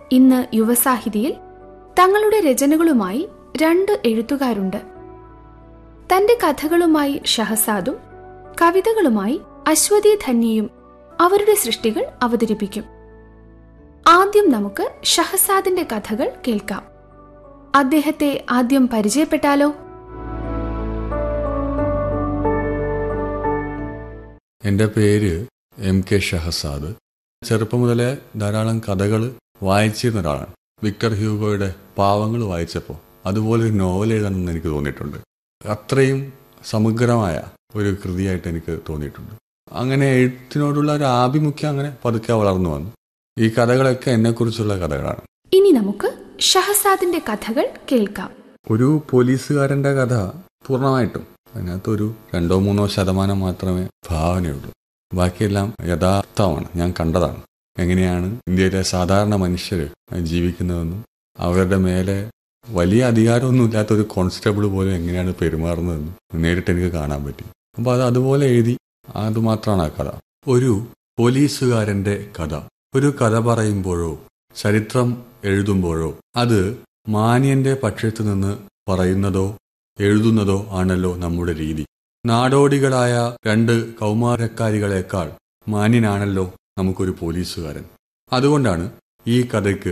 ഇന്ന് യുവസാഹിതിയിൽ തങ്ങളുടെ രചനകളുമായി രണ്ട് എഴുത്തുകാരുണ്ട് തന്റെ കഥകളുമായി ഷഹസാദും കവിതകളുമായി അശ്വതി ധന്യയും അവരുടെ സൃഷ്ടികൾ അവതരിപ്പിക്കും ആദ്യം നമുക്ക് ഷഹസാദിന്റെ കഥകൾ കേൾക്കാം അദ്ദേഹത്തെ ആദ്യം പരിചയപ്പെട്ടാലോ എൻ്റെ പേര് എം കെ ഷഹസാദ് ചെറുപ്പം മുതലേ ധാരാളം കഥകൾ വായിച്ചിരുന്ന ഒരാളാണ് വിക്ടർ ഹ്യൂഗോയുടെ പാവങ്ങൾ വായിച്ചപ്പോൾ അതുപോലെ ഒരു നോവൽ എഴുതണമെന്ന് എനിക്ക് തോന്നിയിട്ടുണ്ട് അത്രയും സമഗ്രമായ ഒരു കൃതിയായിട്ട് എനിക്ക് തോന്നിയിട്ടുണ്ട് അങ്ങനെ എഴുത്തിനോടുള്ള ഒരു ആഭിമുഖ്യം അങ്ങനെ പതുക്കെ വളർന്നു വന്നു ഈ കഥകളൊക്കെ എന്നെക്കുറിച്ചുള്ള കഥകളാണ് ഇനി നമുക്ക് ഷഹസാദിന്റെ കഥകൾ കേൾക്കാം ഒരു പോലീസുകാരൻ്റെ കഥ പൂർണ്ണമായിട്ടും അതിനകത്ത് ഒരു രണ്ടോ മൂന്നോ ശതമാനം മാത്രമേ ഭാവനയുള്ളൂ ബാക്കിയെല്ലാം യഥാർത്ഥമാണ് ഞാൻ കണ്ടതാണ് എങ്ങനെയാണ് ഇന്ത്യയിലെ സാധാരണ മനുഷ്യർ ജീവിക്കുന്നതെന്നും അവരുടെ മേലെ വലിയ അധികാരമൊന്നും ഇല്ലാത്ത ഒരു കോൺസ്റ്റബിൾ പോലും എങ്ങനെയാണ് പെരുമാറുന്നതെന്നും നേരിട്ട് എനിക്ക് കാണാൻ പറ്റി അപ്പോൾ അത് അതുപോലെ എഴുതി അതുമാത്രമാണ് ആ കഥ ഒരു പോലീസുകാരൻ്റെ കഥ ഒരു കഥ പറയുമ്പോഴോ ചരിത്രം എഴുതുമ്പോഴോ അത് മാന്യന്റെ പക്ഷത്തു നിന്ന് പറയുന്നതോ എഴുതുന്നതോ ആണല്ലോ നമ്മുടെ രീതി നാടോടികളായ രണ്ട് കൗമാരക്കാരികളെക്കാൾ മാന്യനാണല്ലോ നമുക്കൊരു പോലീസുകാരൻ അതുകൊണ്ടാണ് ഈ കഥയ്ക്ക്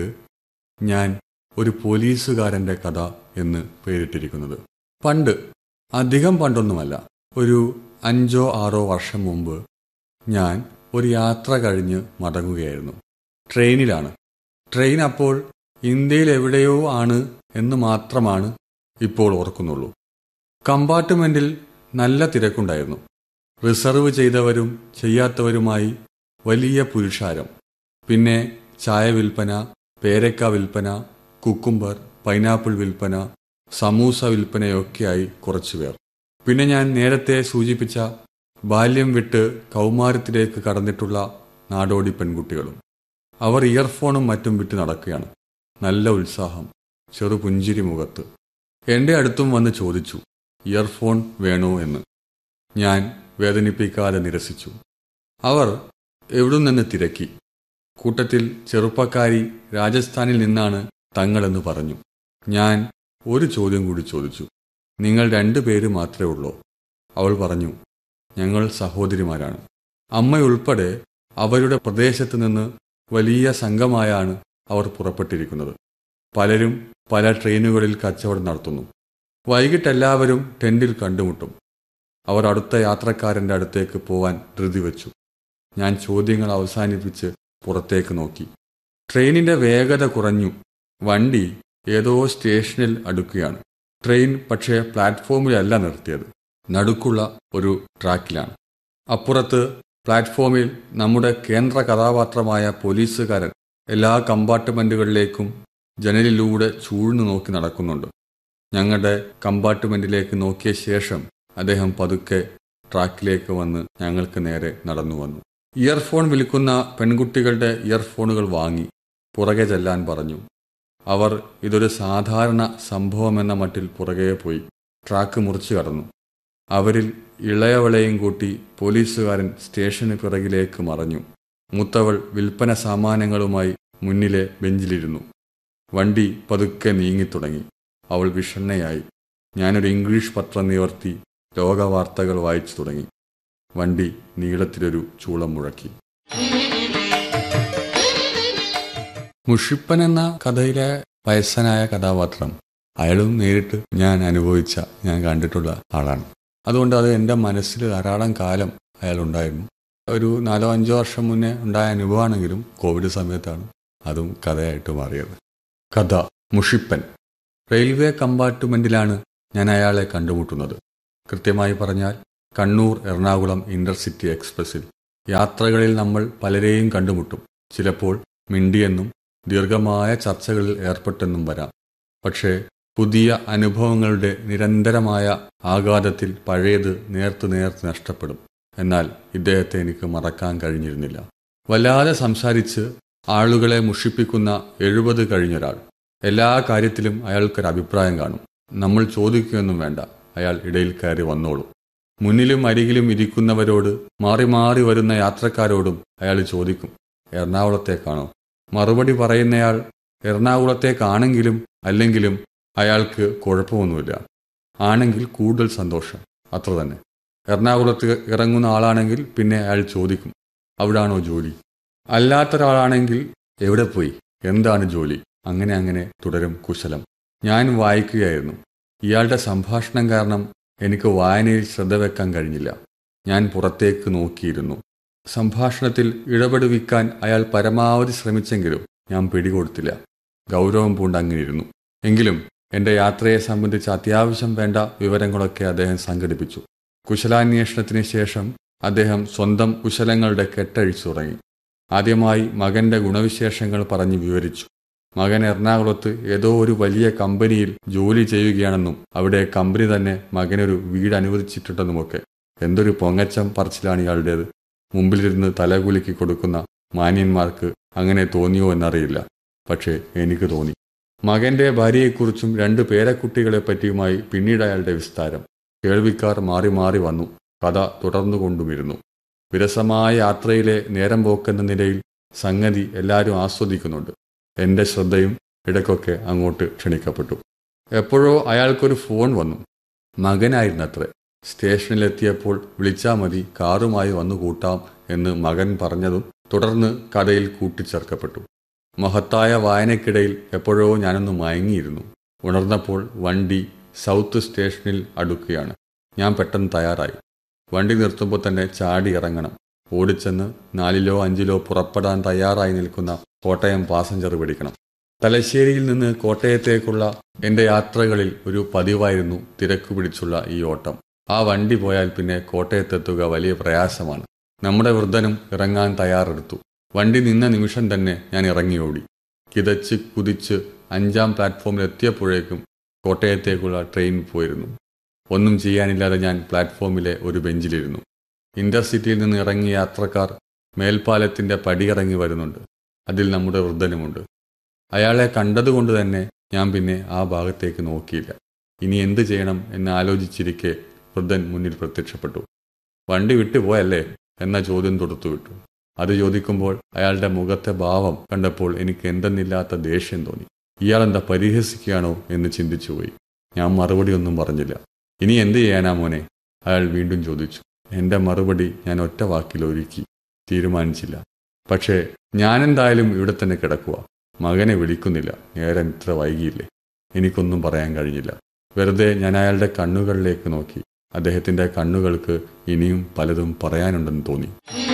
ഞാൻ ഒരു പോലീസുകാരന്റെ കഥ എന്ന് പേരിട്ടിരിക്കുന്നത് പണ്ട് അധികം പണ്ടൊന്നുമല്ല ഒരു അഞ്ചോ ആറോ വർഷം മുമ്പ് ഞാൻ ഒരു യാത്ര കഴിഞ്ഞ് മടങ്ങുകയായിരുന്നു ട്രെയിനിലാണ് ട്രെയിൻ അപ്പോൾ ഇന്ത്യയിൽ എവിടെയോ ആണ് എന്ന് മാത്രമാണ് ഇപ്പോൾ ഓർക്കുന്നുള്ളൂ കമ്പാർട്ട്മെന്റിൽ നല്ല തിരക്കുണ്ടായിരുന്നു റിസർവ് ചെയ്തവരും ചെയ്യാത്തവരുമായി വലിയ പുരുഷാരം പിന്നെ ചായ വിൽപ്പന പേരക്ക വിൽപ്പന കുക്കുംബർ പൈനാപ്പിൾ വിൽപ്പന സമൂസ വിൽപ്പനയൊക്കെയായി കുറച്ചുപേർ പിന്നെ ഞാൻ നേരത്തെ സൂചിപ്പിച്ച ബാല്യം വിട്ട് കൗമാരത്തിലേക്ക് കടന്നിട്ടുള്ള നാടോടി പെൺകുട്ടികളും അവർ ഇയർഫോണും മറ്റും വിട്ട് നടക്കുകയാണ് നല്ല ഉത്സാഹം ചെറുപുഞ്ചിരി മുഖത്ത് എന്റെ അടുത്തും വന്ന് ചോദിച്ചു ഇയർഫോൺ വേണോ എന്ന് ഞാൻ വേദനിപ്പിക്കാതെ നിരസിച്ചു അവർ എവിടെ നിന്ന് തിരക്കി കൂട്ടത്തിൽ ചെറുപ്പക്കാരി രാജസ്ഥാനിൽ നിന്നാണ് തങ്ങളെന്ന് പറഞ്ഞു ഞാൻ ഒരു ചോദ്യം കൂടി ചോദിച്ചു നിങ്ങൾ രണ്ടു പേര് മാത്രമേ ഉള്ളൂ അവൾ പറഞ്ഞു ഞങ്ങൾ സഹോദരിമാരാണ് അമ്മയുൾപ്പെടെ അവരുടെ പ്രദേശത്ത് നിന്ന് വലിയ സംഘമായാണ് അവർ പുറപ്പെട്ടിരിക്കുന്നത് പലരും പല ട്രെയിനുകളിൽ കച്ചവടം നടത്തുന്നു വൈകിട്ട് എല്ലാവരും ടെന്റിൽ കണ്ടുമുട്ടും അവർ അടുത്ത യാത്രക്കാരന്റെ അടുത്തേക്ക് പോവാൻ ധൃതി വെച്ചു ഞാൻ ചോദ്യങ്ങൾ അവസാനിപ്പിച്ച് പുറത്തേക്ക് നോക്കി ട്രെയിനിന്റെ വേഗത കുറഞ്ഞു വണ്ടി ഏതോ സ്റ്റേഷനിൽ അടുക്കുകയാണ് ട്രെയിൻ പക്ഷേ പ്ലാറ്റ്ഫോമിലല്ല നിർത്തിയത് നടുക്കുള്ള ഒരു ട്രാക്കിലാണ് അപ്പുറത്ത് പ്ലാറ്റ്ഫോമിൽ നമ്മുടെ കേന്ദ്ര കഥാപാത്രമായ പോലീസുകാരൻ എല്ലാ കമ്പാർട്ട്മെന്റുകളിലേക്കും ജനലിലൂടെ ചൂഴ്ന്നു നോക്കി നടക്കുന്നുണ്ട് ഞങ്ങളുടെ കമ്പാർട്ട്മെന്റിലേക്ക് നോക്കിയ ശേഷം അദ്ദേഹം പതുക്കെ ട്രാക്കിലേക്ക് വന്ന് ഞങ്ങൾക്ക് നേരെ നടന്നു വന്നു ഇയർഫോൺ വിൽക്കുന്ന പെൺകുട്ടികളുടെ ഇയർഫോണുകൾ വാങ്ങി പുറകെ ചെല്ലാൻ പറഞ്ഞു അവർ ഇതൊരു സാധാരണ സംഭവമെന്ന മട്ടിൽ പുറകെ പോയി ട്രാക്ക് മുറിച്ചു കടന്നു അവരിൽ ഇളയവളെയും കൂട്ടി പോലീസുകാരൻ സ്റ്റേഷന് പിറകിലേക്ക് മറഞ്ഞു മൂത്തവൾ വിൽപ്പന സാമാനങ്ങളുമായി മുന്നിലെ ബെഞ്ചിലിരുന്നു വണ്ടി പതുക്കെ നീങ്ങിത്തുടങ്ങി അവൾ വിഷണ്ണയായി ഞാനൊരു ഇംഗ്ലീഷ് പത്രം നിവർത്തി ലോകവാർത്തകൾ വായിച്ചു തുടങ്ങി വണ്ടി നീളത്തിലൊരു ചൂളം മുഴക്കി മുഷിപ്പൻ എന്ന കഥയിലെ വയസ്സനായ കഥാപാത്രം അയാളും നേരിട്ട് ഞാൻ അനുഭവിച്ച ഞാൻ കണ്ടിട്ടുള്ള ആളാണ് അതുകൊണ്ട് അത് എൻ്റെ മനസ്സിൽ ധാരാളം കാലം അയാൾ ഉണ്ടായിരുന്നു ഒരു നാലോ അഞ്ചോ വർഷം മുന്നേ ഉണ്ടായ അനുഭവമാണെങ്കിലും കോവിഡ് സമയത്താണ് അതും കഥയായിട്ട് മാറിയത് കഥ മുഷിപ്പൻ റെയിൽവേ കമ്പാർട്ട്മെന്റിലാണ് ഞാൻ അയാളെ കണ്ടുമുട്ടുന്നത് കൃത്യമായി പറഞ്ഞാൽ കണ്ണൂർ എറണാകുളം ഇന്റർസിറ്റി എക്സ്പ്രസിൽ യാത്രകളിൽ നമ്മൾ പലരെയും കണ്ടുമുട്ടും ചിലപ്പോൾ മിണ്ടിയെന്നും ദീർഘമായ ചർച്ചകളിൽ ഏർപ്പെട്ടെന്നും വരാം പക്ഷേ പുതിയ അനുഭവങ്ങളുടെ നിരന്തരമായ ആഘാതത്തിൽ പഴയത് നേർത്ത് നേർത്ത് നഷ്ടപ്പെടും എന്നാൽ ഇദ്ദേഹത്തെ എനിക്ക് മറക്കാൻ കഴിഞ്ഞിരുന്നില്ല വല്ലാതെ സംസാരിച്ച് ആളുകളെ മുഷിപ്പിക്കുന്ന എഴുപത് കഴിഞ്ഞൊരാൾ എല്ലാ കാര്യത്തിലും അയാൾക്കൊരു അഭിപ്രായം കാണും നമ്മൾ ചോദിക്കുകയൊന്നും വേണ്ട അയാൾ ഇടയിൽ കയറി വന്നോളും മുന്നിലും അരികിലും ഇരിക്കുന്നവരോട് മാറി മാറി വരുന്ന യാത്രക്കാരോടും അയാൾ ചോദിക്കും എറണാകുളത്തേക്കാണോ മറുപടി പറയുന്നയാൾ എറണാകുളത്തേക്കാണെങ്കിലും അല്ലെങ്കിലും അയാൾക്ക് കുഴപ്പമൊന്നുമില്ല ആണെങ്കിൽ കൂടുതൽ സന്തോഷം അത്ര തന്നെ എറണാകുളത്ത് ഇറങ്ങുന്ന ആളാണെങ്കിൽ പിന്നെ അയാൾ ചോദിക്കും അവിടാണോ ജോലി അല്ലാത്ത ഒരാളാണെങ്കിൽ എവിടെ പോയി എന്താണ് ജോലി അങ്ങനെ അങ്ങനെ തുടരും കുശലം ഞാൻ വായിക്കുകയായിരുന്നു ഇയാളുടെ സംഭാഷണം കാരണം എനിക്ക് വായനയിൽ ശ്രദ്ധ വെക്കാൻ കഴിഞ്ഞില്ല ഞാൻ പുറത്തേക്ക് നോക്കിയിരുന്നു സംഭാഷണത്തിൽ ഇടപെടുവിക്കാൻ അയാൾ പരമാവധി ശ്രമിച്ചെങ്കിലും ഞാൻ പിടികൊടുത്തില്ല ഗൗരവം പൂണ്ട് അങ്ങിരുന്നു എങ്കിലും എന്റെ യാത്രയെ സംബന്ധിച്ച് അത്യാവശ്യം വേണ്ട വിവരങ്ങളൊക്കെ അദ്ദേഹം സംഘടിപ്പിച്ചു കുശലാന്വേഷണത്തിന് ശേഷം അദ്ദേഹം സ്വന്തം കുശലങ്ങളുടെ കെട്ടഴിച്ചു തുടങ്ങി ആദ്യമായി മകന്റെ ഗുണവിശേഷങ്ങൾ പറഞ്ഞു വിവരിച്ചു മകൻ എറണാകുളത്ത് ഏതോ ഒരു വലിയ കമ്പനിയിൽ ജോലി ചെയ്യുകയാണെന്നും അവിടെ കമ്പനി തന്നെ മകനൊരു വീട് അനുവദിച്ചിട്ടുണ്ടെന്നുമൊക്കെ എന്തൊരു പൊങ്ങച്ചം പറച്ചിലാണ് ഇയാളുടേത് മുമ്പിലിരുന്ന് തലകുലുക്കി കൊടുക്കുന്ന മാന്യന്മാർക്ക് അങ്ങനെ തോന്നിയോ എന്നറിയില്ല പക്ഷേ എനിക്ക് തോന്നി മകന്റെ ഭാര്യയെക്കുറിച്ചും രണ്ട് പേരക്കുട്ടികളെ പറ്റിയുമായി പിന്നീട് അയാളുടെ വിസ്താരം കേൾവിക്കാർ മാറി മാറി വന്നു കഥ തുടർന്നുകൊണ്ടുമിരുന്നു വിരസമായ യാത്രയിലെ നേരം പോക്കെന്ന നിലയിൽ സംഗതി എല്ലാവരും ആസ്വദിക്കുന്നുണ്ട് എന്റെ ശ്രദ്ധയും ഇടയ്ക്കൊക്കെ അങ്ങോട്ട് ക്ഷണിക്കപ്പെട്ടു എപ്പോഴോ അയാൾക്കൊരു ഫോൺ വന്നു മകനായിരുന്നത്രേ സ്റ്റേഷനിലെത്തിയപ്പോൾ വിളിച്ചാൽ മതി കാറുമായി വന്നു കൂട്ടാം എന്ന് മകൻ പറഞ്ഞതും തുടർന്ന് കഥയിൽ കൂട്ടിച്ചേർക്കപ്പെട്ടു മഹത്തായ വായനയ്ക്കിടയിൽ എപ്പോഴോ ഞാനൊന്ന് മയങ്ങിയിരുന്നു ഉണർന്നപ്പോൾ വണ്ടി സൗത്ത് സ്റ്റേഷനിൽ അടുക്കുകയാണ് ഞാൻ പെട്ടെന്ന് തയ്യാറായി വണ്ടി നിർത്തുമ്പോൾ തന്നെ ചാടി ഇറങ്ങണം ഓടിച്ചെന്ന് നാലിലോ അഞ്ചിലോ പുറപ്പെടാൻ തയ്യാറായി നിൽക്കുന്ന കോട്ടയം പാസഞ്ചർ പിടിക്കണം തലശ്ശേരിയിൽ നിന്ന് കോട്ടയത്തേക്കുള്ള എന്റെ യാത്രകളിൽ ഒരു പതിവായിരുന്നു തിരക്ക് പിടിച്ചുള്ള ഈ ഓട്ടം ആ വണ്ടി പോയാൽ പിന്നെ കോട്ടയത്തെത്തുക വലിയ പ്രയാസമാണ് നമ്മുടെ വൃദ്ധനും ഇറങ്ങാൻ തയ്യാറെടുത്തു വണ്ടി നിന്ന നിമിഷം തന്നെ ഞാൻ ഇറങ്ങിയോടി കിതച്ച് കുതിച്ച് അഞ്ചാം പ്ലാറ്റ്ഫോമിൽ എത്തിയപ്പോഴേക്കും കോട്ടയത്തേക്കുള്ള ട്രെയിൻ പോയിരുന്നു ഒന്നും ചെയ്യാനില്ലാതെ ഞാൻ പ്ലാറ്റ്ഫോമിലെ ഒരു ബെഞ്ചിലിരുന്നു ഇന്റർസിറ്റിയിൽ നിന്ന് ഇറങ്ങിയ യാത്രക്കാർ മേൽപ്പാലത്തിന്റെ പടിയിറങ്ങി വരുന്നുണ്ട് അതിൽ നമ്മുടെ വൃദ്ധനുമുണ്ട് അയാളെ കണ്ടതുകൊണ്ട് തന്നെ ഞാൻ പിന്നെ ആ ഭാഗത്തേക്ക് നോക്കിയില്ല ഇനി എന്തു ചെയ്യണം എന്ന് ആലോചിച്ചിരിക്കെ വൃദ്ധൻ മുന്നിൽ പ്രത്യക്ഷപ്പെട്ടു വണ്ടി വിട്ടുപോയല്ലേ എന്ന ചോദ്യം തൊടുത്തുവിട്ടു അത് ചോദിക്കുമ്പോൾ അയാളുടെ മുഖത്തെ ഭാവം കണ്ടപ്പോൾ എനിക്ക് എന്തെന്നില്ലാത്ത ദേഷ്യം തോന്നി ഇയാളെന്താ പരിഹസിക്കുകയാണോ എന്ന് ചിന്തിച്ചുപോയി ഞാൻ മറുപടി ഒന്നും പറഞ്ഞില്ല ഇനി എന്ത് ചെയ്യാനാ മോനെ അയാൾ വീണ്ടും ചോദിച്ചു എന്റെ മറുപടി ഞാൻ ഒറ്റ വാക്കിൽ ഒരുക്കി തീരുമാനിച്ചില്ല പക്ഷേ ഞാനെന്തായാലും ഇവിടെ തന്നെ കിടക്കുക മകനെ വിളിക്കുന്നില്ല നേരം ഇത്ര വൈകിയില്ലേ എനിക്കൊന്നും പറയാൻ കഴിഞ്ഞില്ല വെറുതെ ഞാൻ അയാളുടെ കണ്ണുകളിലേക്ക് നോക്കി അദ്ദേഹത്തിന്റെ കണ്ണുകൾക്ക് ഇനിയും പലതും പറയാനുണ്ടെന്ന് തോന്നി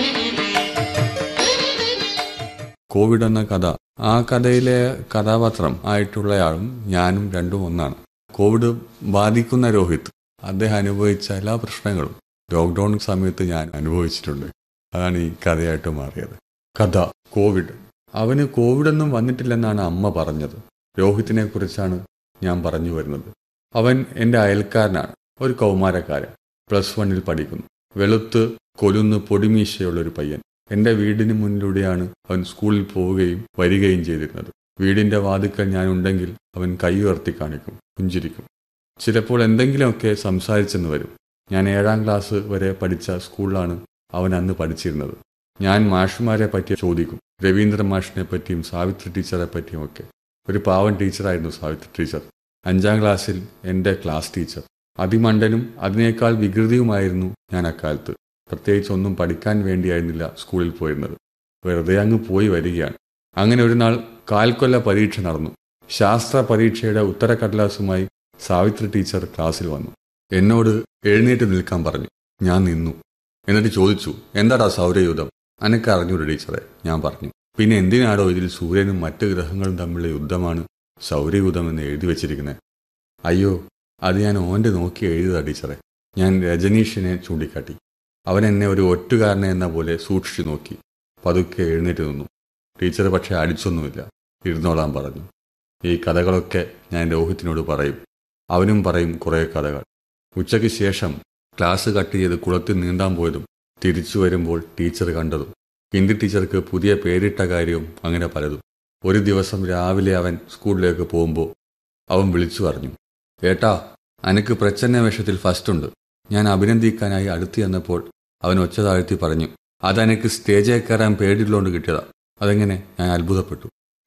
കോവിഡ് എന്ന കഥ ആ കഥയിലെ കഥാപാത്രം ആയിട്ടുള്ളയാളും ഞാനും രണ്ടും ഒന്നാണ് കോവിഡ് ബാധിക്കുന്ന രോഹിത് അദ്ദേഹം അനുഭവിച്ച എല്ലാ പ്രശ്നങ്ങളും ലോക്ക്ഡൌൺ സമയത്ത് ഞാൻ അനുഭവിച്ചിട്ടുണ്ട് അതാണ് ഈ കഥയായിട്ട് മാറിയത് കഥ കോവിഡ് അവന് കോവിഡൊന്നും വന്നിട്ടില്ലെന്നാണ് അമ്മ പറഞ്ഞത് രോഹിത്തിനെ കുറിച്ചാണ് ഞാൻ പറഞ്ഞു വരുന്നത് അവൻ എൻ്റെ അയൽക്കാരനാണ് ഒരു കൗമാരക്കാരൻ പ്ലസ് വണ്ണിൽ പഠിക്കുന്നു വെളുത്ത് കൊലുന്ന് പൊടിമീശയുള്ള ഒരു പയ്യൻ എൻ്റെ വീടിന് മുന്നിലൂടെയാണ് അവൻ സ്കൂളിൽ പോവുകയും വരികയും ചെയ്തിരുന്നത് വീടിന്റെ വാതുക്കൽ ഞാനുണ്ടെങ്കിൽ അവൻ കൈ ഉയർത്തി കാണിക്കും പുഞ്ചിരിക്കും ചിലപ്പോൾ എന്തെങ്കിലുമൊക്കെ സംസാരിച്ചെന്ന് വരും ഞാൻ ഏഴാം ക്ലാസ് വരെ പഠിച്ച സ്കൂളിലാണ് അവൻ അന്ന് പഠിച്ചിരുന്നത് ഞാൻ മാഷുമാരെ പറ്റി ചോദിക്കും രവീന്ദ്ര മാഷിനെ പറ്റിയും സാവിത്രി ടീച്ചറെ പറ്റിയും ഒക്കെ ഒരു പാവൻ ടീച്ചറായിരുന്നു സാവിത്രി ടീച്ചർ അഞ്ചാം ക്ലാസ്സിൽ എൻ്റെ ക്ലാസ് ടീച്ചർ അതിമണ്ടനും അതിനേക്കാൾ വികൃതിയുമായിരുന്നു ഞാൻ അക്കാലത്ത് പ്രത്യേകിച്ച് ഒന്നും പഠിക്കാൻ വേണ്ടിയായിരുന്നില്ല സ്കൂളിൽ പോയിരുന്നത് വെറുതെ അങ്ങ് പോയി വരികയാണ് അങ്ങനെ ഒരു നാൾ കാൽക്കൊല്ല പരീക്ഷ നടന്നു ശാസ്ത്ര പരീക്ഷയുടെ ഉത്തരക്കടലാസുമായി സാവിത്രി ടീച്ചർ ക്ലാസ്സിൽ വന്നു എന്നോട് എഴുന്നേറ്റ് നിൽക്കാൻ പറഞ്ഞു ഞാൻ നിന്നു എന്നിട്ട് ചോദിച്ചു എന്താടാ സൗരയുധം അനക്ക് അറിഞ്ഞൂടെ ടീച്ചറെ ഞാൻ പറഞ്ഞു പിന്നെ എന്തിനാടോ ഇതിൽ സൂര്യനും മറ്റ് ഗ്രഹങ്ങളും തമ്മിലുള്ള യുദ്ധമാണ് സൗരയുധം എന്ന് എഴുതി വെച്ചിരിക്കുന്നത് അയ്യോ അത് ഞാൻ ഓൻ്റെ നോക്കി എഴുതിയതാ ടീച്ചറെ ഞാൻ രജനീഷിനെ ചൂണ്ടിക്കാട്ടി അവൻ എന്നെ ഒരു ഒറ്റുകാരനെ എന്ന പോലെ സൂക്ഷിച്ചു നോക്കി പതുക്കെ എഴുന്നേറ്റ് നിന്നു ടീച്ചർ പക്ഷെ അടിച്ചൊന്നുമില്ല ഇരുന്നോളാൻ പറഞ്ഞു ഈ കഥകളൊക്കെ ഞാൻ രോഹിത്തിനോട് പറയും അവനും പറയും കുറേ കഥകൾ ഉച്ചയ്ക്ക് ശേഷം ക്ലാസ് കട്ട് ചെയ്ത് കുളത്തിൽ നീന്താൻ പോയതും തിരിച്ചു വരുമ്പോൾ ടീച്ചർ കണ്ടതും ഹിന്ദി ടീച്ചർക്ക് പുതിയ പേരിട്ട കാര്യവും അങ്ങനെ പലതും ഒരു ദിവസം രാവിലെ അവൻ സ്കൂളിലേക്ക് പോകുമ്പോൾ അവൻ വിളിച്ചു പറഞ്ഞു ഏട്ടാ അനക്ക് പ്രച്ഛന്ന വേഷത്തിൽ ഫസ്റ്റ് ഉണ്ട് ഞാൻ അഭിനന്ദിക്കാനായി അടുത്ത് ചെന്നപ്പോൾ അവൻ ഒച്ച താഴ്ത്തി പറഞ്ഞു അതെനിക്ക് സ്റ്റേജിൽ കയറാൻ പേടിയുള്ളതുകൊണ്ട് കിട്ടിയതാ അതെങ്ങനെ ഞാൻ അത്ഭുതപ്പെട്ടു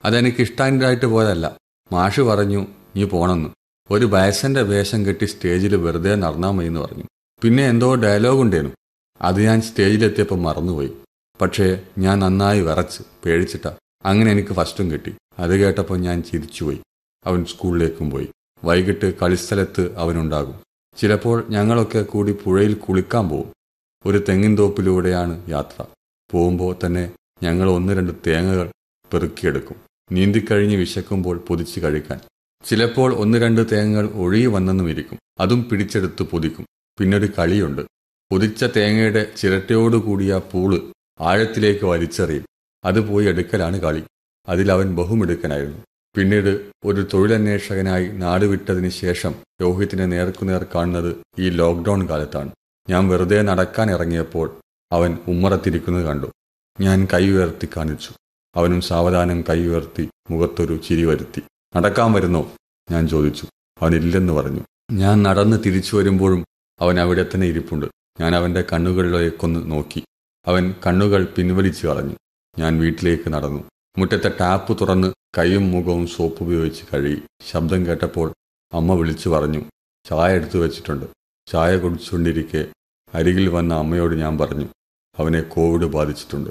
അതെനിക്ക് ഇഷ്ടാൻഡായിട്ട് പോയതല്ല മാഷ് പറഞ്ഞു നീ പോണെന്ന് ഒരു വയസ്സന്റെ വേഷം കെട്ടി സ്റ്റേജിൽ വെറുതെ നടന്നാൽ മതി എന്ന് പറഞ്ഞു പിന്നെ എന്തോ ഡയലോഗ് ഉണ്ടേനു അത് ഞാൻ സ്റ്റേജിലെത്തിയപ്പോൾ മറന്നുപോയി പക്ഷേ ഞാൻ നന്നായി വിറച്ച് പേടിച്ചിട്ട അങ്ങനെ എനിക്ക് ഫസ്റ്റും കിട്ടി അത് കേട്ടപ്പോൾ ഞാൻ ചിരിച്ചുപോയി അവൻ സ്കൂളിലേക്കും പോയി വൈകിട്ട് കളിസ്ഥലത്ത് അവനുണ്ടാകും ചിലപ്പോൾ ഞങ്ങളൊക്കെ കൂടി പുഴയിൽ കുളിക്കാൻ പോകും ഒരു തെങ്ങിൻ തോപ്പിലൂടെയാണ് യാത്ര പോകുമ്പോൾ തന്നെ ഞങ്ങൾ ഒന്ന് രണ്ട് തേങ്ങകൾ പെറുക്കിയെടുക്കും നീന്തിക്കഴിഞ്ഞ് വിശക്കുമ്പോൾ പൊതിച്ച് കഴിക്കാൻ ചിലപ്പോൾ ഒന്ന് രണ്ട് തേങ്ങകൾ ഒഴുകി വന്നെന്നും ഇരിക്കും അതും പിടിച്ചെടുത്ത് പൊതിക്കും പിന്നൊരു കളിയുണ്ട് പൊതിച്ച തേങ്ങയുടെ ചിരട്ടയോടുകൂടിയ പൂള് ആഴത്തിലേക്ക് വലിച്ചെറിയും അത് പോയി എടുക്കലാണ് കളി അതിൽ അവൻ ബഹുമിടുക്കനായിരുന്നു പിന്നീട് ഒരു തൊഴിലന്വേഷകനായി നാട് വിട്ടതിന് ശേഷം രോഹിത്തിനെ നേർക്കുനേർ കാണുന്നത് ഈ ലോക്ക്ഡൌൺ കാലത്താണ് ഞാൻ വെറുതെ നടക്കാൻ ഇറങ്ങിയപ്പോൾ അവൻ ഉമ്മറത്തിരിക്കുന്നത് കണ്ടു ഞാൻ കൈ ഉയർത്തി കാണിച്ചു അവനും സാവധാനം കൈ ഉയർത്തി മുഖത്തൊരു ചിരി വരുത്തി നടക്കാൻ വരുന്നോ ഞാൻ ചോദിച്ചു അവനില്ലെന്ന് പറഞ്ഞു ഞാൻ നടന്ന് തിരിച്ചു വരുമ്പോഴും അവൻ അവിടെ തന്നെ ഇരിപ്പുണ്ട് ഞാൻ അവന്റെ കണ്ണുകളിലേക്കൊന്ന് നോക്കി അവൻ കണ്ണുകൾ പിൻവലിച്ചു കളഞ്ഞു ഞാൻ വീട്ടിലേക്ക് നടന്നു മുറ്റത്തെ ടാപ്പ് തുറന്ന് കൈയും മുഖവും സോപ്പ് ഉപയോഗിച്ച് കഴുകി ശബ്ദം കേട്ടപ്പോൾ അമ്മ വിളിച്ചു പറഞ്ഞു ചായ എടുത്തു വെച്ചിട്ടുണ്ട് ചായ കുടിച്ചുകൊണ്ടിരിക്കെ അരികിൽ വന്ന അമ്മയോട് ഞാൻ പറഞ്ഞു അവനെ കോവിഡ് ബാധിച്ചിട്ടുണ്ട്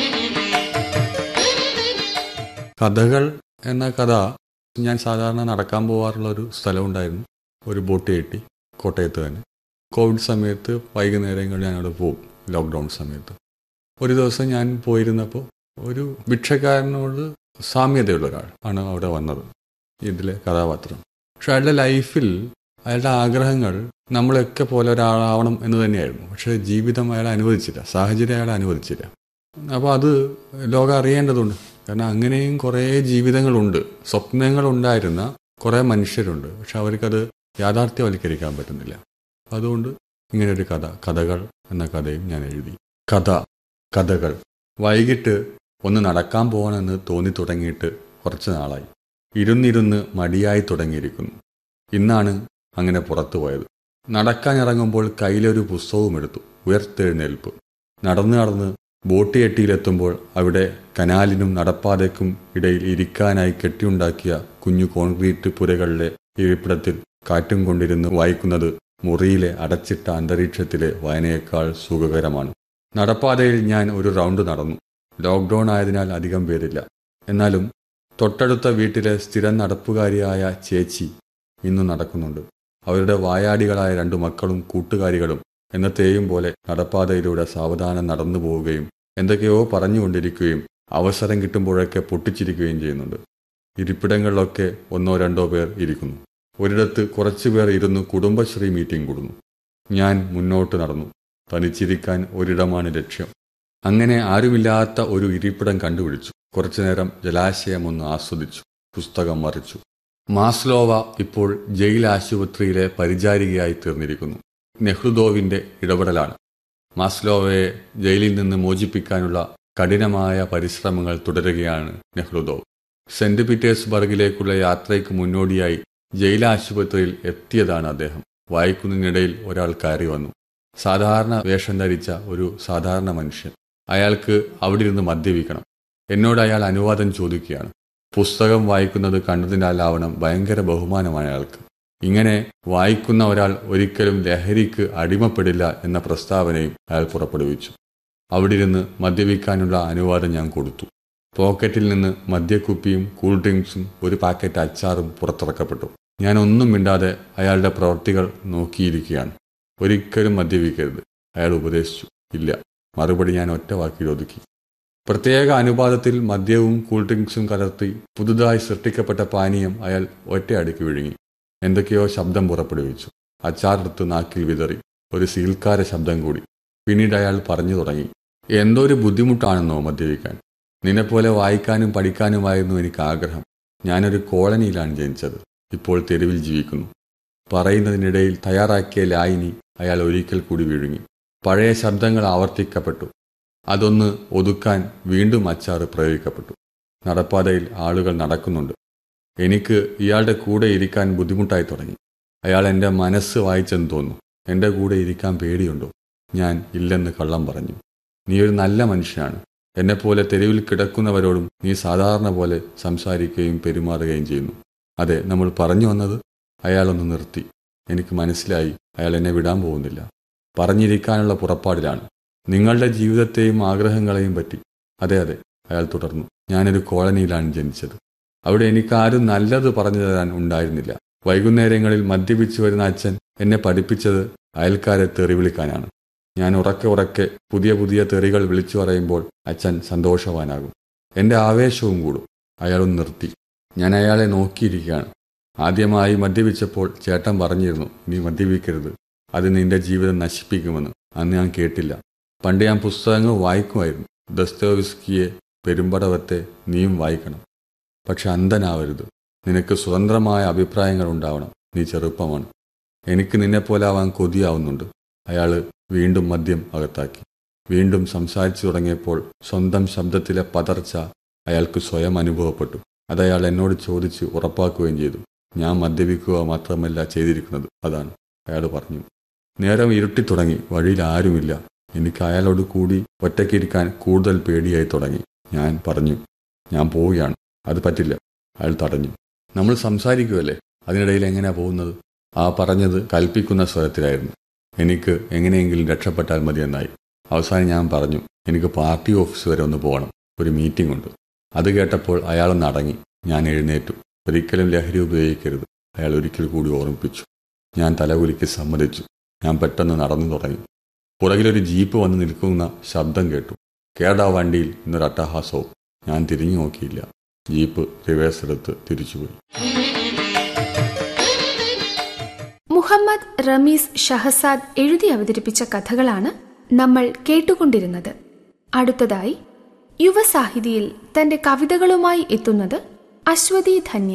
കഥകൾ എന്ന കഥ ഞാൻ സാധാരണ നടക്കാൻ പോകാറുള്ള ഒരു സ്ഥലമുണ്ടായിരുന്നു ഒരു ബോട്ട് കെട്ടി കോട്ടയത്ത് തന്നെ കോവിഡ് സമയത്ത് വൈകുന്നേരങ്ങളിൽ ഞാൻ അവിടെ പോകും ലോക്ക്ഡൗൺ സമയത്ത് ഒരു ദിവസം ഞാൻ പോയിരുന്നപ്പോൾ ഒരു ഭിക്ഷക്കാരനോട് സാമ്യതയുള്ള ഒരാൾ ആണ് അവിടെ വന്നത് ഇതിലെ കഥാപാത്രം പക്ഷെ അയാളുടെ ലൈഫിൽ അയാളുടെ ആഗ്രഹങ്ങൾ നമ്മളൊക്കെ പോലെ ഒരാളാവണം എന്ന് തന്നെയായിരുന്നു പക്ഷേ ജീവിതം അയാളെ അനുവദിച്ചില്ല സാഹചര്യം അയാളെ അനുവദിച്ചില്ല അപ്പോൾ അത് ലോകം അറിയേണ്ടതുണ്ട് കാരണം അങ്ങനെയും കുറേ ജീവിതങ്ങളുണ്ട് സ്വപ്നങ്ങളുണ്ടായിരുന്ന കുറേ മനുഷ്യരുണ്ട് പക്ഷെ അവർക്കത് യാഥാർത്ഥ്യവൽക്കരിക്കാൻ പറ്റുന്നില്ല അതുകൊണ്ട് ഇങ്ങനെ ഒരു കഥ കഥകൾ എന്ന കഥയും ഞാൻ എഴുതി കഥ കഥകൾ വൈകിട്ട് ഒന്ന് നടക്കാൻ പോകണമെന്ന് തോന്നി തുടങ്ങിയിട്ട് കുറച്ച് നാളായി ഇരുന്നിരുന്ന് മടിയായി തുടങ്ങിയിരിക്കുന്നു ഇന്നാണ് അങ്ങനെ പുറത്തു പോയത് നടക്കാൻ ഇറങ്ങുമ്പോൾ കയ്യിലൊരു പുസ്തകവും എടുത്തു ഉയർത്തെഴുന്നേൽപ്പ് നടന്ന് നടന്ന് ബോട്ട് കെട്ടിയിലെത്തുമ്പോൾ അവിടെ കനാലിനും നടപ്പാതയ്ക്കും ഇടയിൽ ഇരിക്കാനായി കെട്ടിയുണ്ടാക്കിയ കുഞ്ഞു കോൺക്രീറ്റ് പുരകളിലെ ഇരിപ്പിടത്തിൽ കാറ്റും കൊണ്ടിരുന്ന് വായിക്കുന്നത് മുറിയിലെ അടച്ചിട്ട അന്തരീക്ഷത്തിലെ വായനയേക്കാൾ സുഖകരമാണ് നടപ്പാതയിൽ ഞാൻ ഒരു റൗണ്ട് നടന്നു ലോക്ക്ഡൌൺ ആയതിനാൽ അധികം പേരില്ല എന്നാലും തൊട്ടടുത്ത വീട്ടിലെ സ്ഥിരം നടപ്പുകാരിയായ ചേച്ചി ഇന്നും നടക്കുന്നുണ്ട് അവരുടെ വായാടികളായ രണ്ടു മക്കളും കൂട്ടുകാരികളും എന്നത്തെയും പോലെ നടപ്പാതയിലൂടെ സാവധാനം നടന്നു പോവുകയും എന്തൊക്കെയോ പറഞ്ഞുകൊണ്ടിരിക്കുകയും അവസരം കിട്ടുമ്പോഴൊക്കെ പൊട്ടിച്ചിരിക്കുകയും ചെയ്യുന്നുണ്ട് ഇരിപ്പിടങ്ങളിലൊക്കെ ഒന്നോ രണ്ടോ പേർ ഇരിക്കുന്നു ഒരിടത്ത് കുറച്ചു പേർ ഇരുന്ന് കുടുംബശ്രീ മീറ്റിംഗ് കൂടുന്നു ഞാൻ മുന്നോട്ട് നടന്നു തനിച്ചിരിക്കാൻ ഒരിടമാണ് ലക്ഷ്യം അങ്ങനെ ആരുമില്ലാത്ത ഒരു ഇരിപ്പിടം കണ്ടുപിടിച്ചു കുറച്ചുനേരം ജലാശയം ഒന്ന് ആസ്വദിച്ചു പുസ്തകം മറിച്ചു മാസ്ലോവ ഇപ്പോൾ ജയിൽ ആശുപത്രിയിലെ പരിചാരികയായി തീർന്നിരിക്കുന്നു നെഹ്റുദോവിന്റെ ഇടപെടലാണ് മാസ്ലോവയെ ജയിലിൽ നിന്ന് മോചിപ്പിക്കാനുള്ള കഠിനമായ പരിശ്രമങ്ങൾ തുടരുകയാണ് നെഹ്റുദോവ് സെന്റ് പീറ്റേഴ്സ്ബർഗിലേക്കുള്ള യാത്രയ്ക്ക് മുന്നോടിയായി ജയിലാശുപത്രിയിൽ എത്തിയതാണ് അദ്ദേഹം വായിക്കുന്നതിനിടയിൽ ഒരാൾ കയറി വന്നു സാധാരണ വേഷം ധരിച്ച ഒരു സാധാരണ മനുഷ്യൻ അയാൾക്ക് അവിടെ ഇരുന്ന് മദ്യപിക്കണം എന്നോട് അയാൾ അനുവാദം ചോദിക്കുകയാണ് പുസ്തകം വായിക്കുന്നത് കണ്ടതിനാലാവണം ഭയങ്കര ബഹുമാനമാണ് അയാൾക്ക് ഇങ്ങനെ വായിക്കുന്ന ഒരാൾ ഒരിക്കലും ലഹരിക്ക് അടിമപ്പെടില്ല എന്ന പ്രസ്താവനയും അയാൾ പുറപ്പെടുവിച്ചു അവിടെ ഇരുന്ന് മദ്യപിക്കാനുള്ള അനുവാദം ഞാൻ കൊടുത്തു പോക്കറ്റിൽ നിന്ന് മദ്യക്കുപ്പിയും കൂൾ ഡ്രിങ്ക്സും ഒരു പാക്കറ്റ് അച്ചാറും പുറത്തിറക്കപ്പെട്ടു ഞാൻ ഒന്നും മിണ്ടാതെ അയാളുടെ പ്രവൃത്തികൾ നോക്കിയിരിക്കുകയാണ് ഒരിക്കലും മദ്യപിക്കരുത് അയാൾ ഉപദേശിച്ചു ഇല്ല മറുപടി ഞാൻ ഒറ്റ വാക്കിൽ ഒതുക്കി പ്രത്യേക അനുപാതത്തിൽ മദ്യവും കൂൾ ഡ്രിങ്ക്സും കലർത്തി പുതുതായി സൃഷ്ടിക്കപ്പെട്ട പാനീയം അയാൾ ഒറ്റയടിക്ക് വിഴുങ്ങി എന്തൊക്കെയോ ശബ്ദം പുറപ്പെടുവിച്ചു അച്ചാറെടുത്ത് നാക്കിൽ വിതറി ഒരു സീൽക്കാര ശബ്ദം കൂടി പിന്നീട് അയാൾ പറഞ്ഞു തുടങ്ങി എന്തോ ഒരു ബുദ്ധിമുട്ടാണെന്നോ മദ്യപിക്കാൻ നിന്നെപ്പോലെ വായിക്കാനും പഠിക്കാനുമായിരുന്നു എനിക്ക് ആഗ്രഹം ഞാനൊരു കോളനിയിലാണ് ജനിച്ചത് ഇപ്പോൾ തെരുവിൽ ജീവിക്കുന്നു പറയുന്നതിനിടയിൽ തയ്യാറാക്കിയ ലായിനി അയാൾ ഒരിക്കൽ കൂടി വിഴുങ്ങി പഴയ ശബ്ദങ്ങൾ ആവർത്തിക്കപ്പെട്ടു അതൊന്ന് ഒതുക്കാൻ വീണ്ടും അച്ചാറ് പ്രയോഗിക്കപ്പെട്ടു നടപ്പാതയിൽ ആളുകൾ നടക്കുന്നുണ്ട് എനിക്ക് ഇയാളുടെ കൂടെ ഇരിക്കാൻ ബുദ്ധിമുട്ടായി തുടങ്ങി അയാൾ എൻ്റെ മനസ്സ് വായിച്ചെന്ന് തോന്നുന്നു എൻ്റെ കൂടെ ഇരിക്കാൻ പേടിയുണ്ടോ ഞാൻ ഇല്ലെന്ന് കള്ളം പറഞ്ഞു നീ ഒരു നല്ല മനുഷ്യനാണ് എന്നെപ്പോലെ തെരുവിൽ കിടക്കുന്നവരോടും നീ സാധാരണ പോലെ സംസാരിക്കുകയും പെരുമാറുകയും ചെയ്യുന്നു അതെ നമ്മൾ പറഞ്ഞു വന്നത് അയാളൊന്ന് നിർത്തി എനിക്ക് മനസ്സിലായി അയാൾ എന്നെ വിടാൻ പോകുന്നില്ല പറഞ്ഞിരിക്കാനുള്ള പുറപ്പാടിലാണ് നിങ്ങളുടെ ജീവിതത്തെയും ആഗ്രഹങ്ങളെയും പറ്റി അതെ അതെ അയാൾ തുടർന്നു ഞാനൊരു കോളനിയിലാണ് ജനിച്ചത് അവിടെ എനിക്കാരും നല്ലത് പറഞ്ഞു തരാൻ ഉണ്ടായിരുന്നില്ല വൈകുന്നേരങ്ങളിൽ മദ്യപിച്ചു വരുന്ന അച്ഛൻ എന്നെ പഠിപ്പിച്ചത് അയൽക്കാരെ തെറി വിളിക്കാനാണ് ഞാൻ ഉറക്കെ ഉറക്കെ പുതിയ പുതിയ തെറികൾ വിളിച്ചു പറയുമ്പോൾ അച്ഛൻ സന്തോഷവാനാകും എൻ്റെ ആവേശവും കൂടും അയാളും നിർത്തി ഞാൻ അയാളെ നോക്കിയിരിക്കുകയാണ് ആദ്യമായി മദ്യപിച്ചപ്പോൾ ചേട്ടൻ പറഞ്ഞിരുന്നു നീ മദ്യപിക്കരുത് അത് നിന്റെ ജീവിതം നശിപ്പിക്കുമെന്ന് അന്ന് ഞാൻ കേട്ടില്ല പണ്ട് ഞാൻ പുസ്തകങ്ങൾ വായിക്കുമായിരുന്നു ദസ്തോവിസ്കിയെ പെരുമ്പടവത്തെ നീയും വായിക്കണം പക്ഷെ അന്ധനാവരുത് നിനക്ക് സ്വതന്ത്രമായ അഭിപ്രായങ്ങൾ ഉണ്ടാവണം നീ ചെറുപ്പമാണ് എനിക്ക് നിന്നെപ്പോലാവാൻ കൊതിയാവുന്നുണ്ട് അയാൾ വീണ്ടും മദ്യം അകത്താക്കി വീണ്ടും സംസാരിച്ചു തുടങ്ങിയപ്പോൾ സ്വന്തം ശബ്ദത്തിലെ പതർച്ച അയാൾക്ക് സ്വയം അനുഭവപ്പെട്ടു അതയാൾ എന്നോട് ചോദിച്ച് ഉറപ്പാക്കുകയും ചെയ്തു ഞാൻ മദ്യപിക്കുക മാത്രമല്ല ചെയ്തിരിക്കുന്നത് അതാണ് അയാൾ പറഞ്ഞു നേരം ഇരുട്ടിത്തുടങ്ങി വഴിയിൽ ആരുമില്ല എനിക്ക് അയാളോട് കൂടി ഒറ്റയ്ക്കിരിക്കാൻ കൂടുതൽ പേടിയായി തുടങ്ങി ഞാൻ പറഞ്ഞു ഞാൻ പോവുകയാണ് അത് പറ്റില്ല അയാൾ തടഞ്ഞു നമ്മൾ സംസാരിക്കുമല്ലേ അതിനിടയിൽ എങ്ങനെയാ പോകുന്നത് ആ പറഞ്ഞത് കൽപ്പിക്കുന്ന സ്വരത്തിലായിരുന്നു എനിക്ക് എങ്ങനെയെങ്കിലും രക്ഷപ്പെട്ടാൽ മതിയെന്നായി അവസാനം ഞാൻ പറഞ്ഞു എനിക്ക് പാർട്ടി ഓഫീസ് വരെ ഒന്ന് പോകണം ഒരു മീറ്റിംഗ് ഉണ്ട് അത് കേട്ടപ്പോൾ അയാളൊന്ന് അടങ്ങി ഞാൻ എഴുന്നേറ്റു ഒരിക്കലും ലഹരി ഉപയോഗിക്കരുത് അയാൾ ഒരിക്കൽ കൂടി ഓർമ്മിപ്പിച്ചു ഞാൻ തലകുലിക്ക് സമ്മതിച്ചു ഞാൻ പെട്ടെന്ന് നടന്നു തുടങ്ങി പുറകിലൊരു ജീപ്പ് വന്ന് നിൽക്കുന്ന ശബ്ദം കേട്ടു കേടാ വണ്ടിയിൽ ഇന്നൊരു അട്ടഹാസവും ഞാൻ തിരിഞ്ഞു നോക്കിയില്ല ജീപ്പ് റിവേഴ്സ് എടുത്ത് തിരിച്ചുപോയി മുഹമ്മദ് റമീസ് ഷഹസാദ് എഴുതി അവതരിപ്പിച്ച കഥകളാണ് നമ്മൾ കേട്ടുകൊണ്ടിരുന്നത് അടുത്തതായി യുവസാഹിതിയിൽ തന്റെ കവിതകളുമായി എത്തുന്നത് അശ്വതി ധന്യ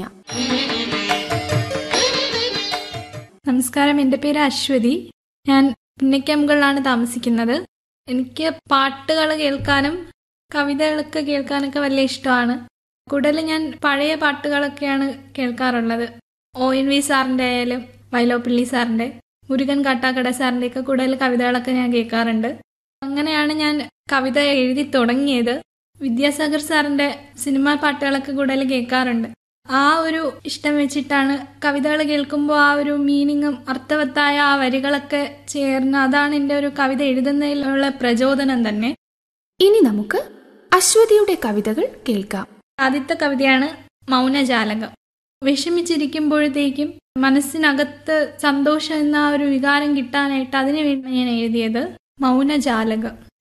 നമസ്കാരം എൻ്റെ പേര് അശ്വതി ഞാൻ പുന്നയ്ക്കമ്പുകളിലാണ് താമസിക്കുന്നത് എനിക്ക് പാട്ടുകൾ കേൾക്കാനും കവിതകളൊക്കെ കേൾക്കാനൊക്കെ വലിയ ഇഷ്ടമാണ് കൂടുതൽ ഞാൻ പഴയ പാട്ടുകളൊക്കെയാണ് കേൾക്കാറുള്ളത് ഒ എൻ വി സാറിൻ്റെ ആയാലും വൈലോപ്പിള്ളി സാറിൻ്റെ മുരുകൻ കാട്ടാക്കട സാറിൻ്റെ ഒക്കെ കൂടുതൽ കവിതകളൊക്കെ ഞാൻ കേൾക്കാറുണ്ട് അങ്ങനെയാണ് ഞാൻ കവിത എഴുതി തുടങ്ങിയത് വിദ്യാസാഗർ സാറിൻ്റെ സിനിമാ പാട്ടുകളൊക്കെ കൂടുതൽ കേൾക്കാറുണ്ട് ആ ഒരു ഇഷ്ടം വെച്ചിട്ടാണ് കവിതകൾ കേൾക്കുമ്പോൾ ആ ഒരു മീനിങ്ങും അർത്ഥവത്തായ ആ വരികളൊക്കെ ചേർന്ന് അതാണ് എൻ്റെ ഒരു കവിത എഴുതുന്നതിലുള്ള പ്രചോദനം തന്നെ ഇനി നമുക്ക് അശ്വതിയുടെ കവിതകൾ കേൾക്കാം ആദ്യത്തെ കവിതയാണ് മൗനജാലകം വിഷമിച്ചിരിക്കുമ്പോഴത്തേക്കും മനസ്സിനകത്ത് സന്തോഷം എന്ന ആ ഒരു വികാരം കിട്ടാനായിട്ട് അതിനു വേണ്ടി ഞാൻ എഴുതിയത് മൗനജാലകം